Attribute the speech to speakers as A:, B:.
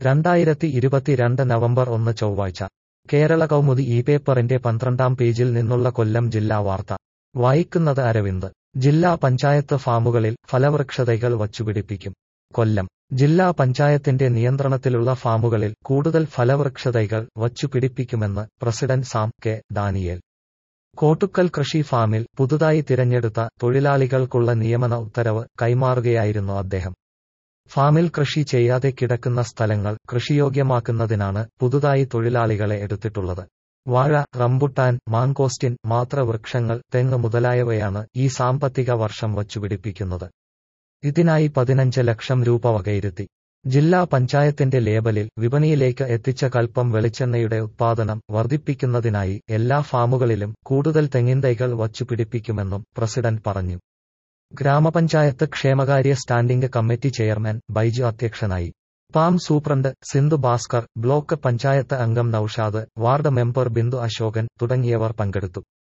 A: രണ്ടായിരത്തി ഇരുപത്തിരണ്ട് നവംബർ ഒന്ന് ചൊവ്വാഴ്ച കേരള കൗമുദി ഈ പേപ്പറിന്റെ പന്ത്രണ്ടാം പേജിൽ നിന്നുള്ള കൊല്ലം ജില്ലാ വാർത്ത വായിക്കുന്നത് അരവിന്ദ് ജില്ലാ പഞ്ചായത്ത് ഫാമുകളിൽ ഫലവൃക്ഷതൈകൾ വച്ചുപിടിപ്പിക്കും കൊല്ലം ജില്ലാ പഞ്ചായത്തിന്റെ നിയന്ത്രണത്തിലുള്ള ഫാമുകളിൽ കൂടുതൽ ഫലവൃക്ഷതൈകൾ വച്ചുപിടിപ്പിക്കുമെന്ന് president Sam K Daniel Kottukkal കൃഷി ഫാമിൽ പുതുതായി തിരഞ്ഞെടുത്ത തൊഴിലാളികൾക്കുള്ള നിയമന ഉത്തരവ് കൈമാറുകയായിരുന്നു അദ്ദേഹം ഫാമിൽ കൃഷി ചെയ്യാതെ കിടക്കുന്ന സ്ഥലങ്ങൾ കൃഷിയോഗ്യമാക്കുന്നതിനാണ് പുതുതായി തൊഴിലാളികളെ എടുത്തിട്ടുള്ളത് വാഴ റംബുട്ടാൻ മാങ്കോസ്റ്റിൻ മാത്രവൃക്ഷങ്ങൾ തെങ്ങ് മുതലായവയാണ് ഈ സാമ്പത്തിക വർഷം വച്ചുപിടിപ്പിക്കുന്നത് ഇതിനായി പതിനഞ്ച് ലക്ഷം രൂപ വകയിരുത്തി ജില്ലാ പഞ്ചായത്തിന്റെ ലേബലിൽ വിപണിയിലേക്ക് എത്തിച്ച കൽപ്പം വെളിച്ചെണ്ണയുടെ ഉത്പാദനം വർദ്ധിപ്പിക്കുന്നതിനായി എല്ലാ ഫാമുകളിലും കൂടുതൽ തെങ്ങിൻതൈകൾ വച്ചുപിടിപ്പിക്കുമെന്നും പ്രസിഡന്റ് പറഞ്ഞു ഗ്രാമപഞ്ചായത്ത് ക്ഷേമകാര്യ സ്റ്റാൻഡിംഗ് കമ്മിറ്റി ചെയർമാൻ ബൈജു അധ്യക്ഷനായി farm superintendent Sindhu Bhaskar block panchayat അംഗം നൌഷാദ് വാർഡ് മെമ്പർ ബിന്ദു അശോകൻ തുടങ്ങിയവർ പങ്കെടുത്തു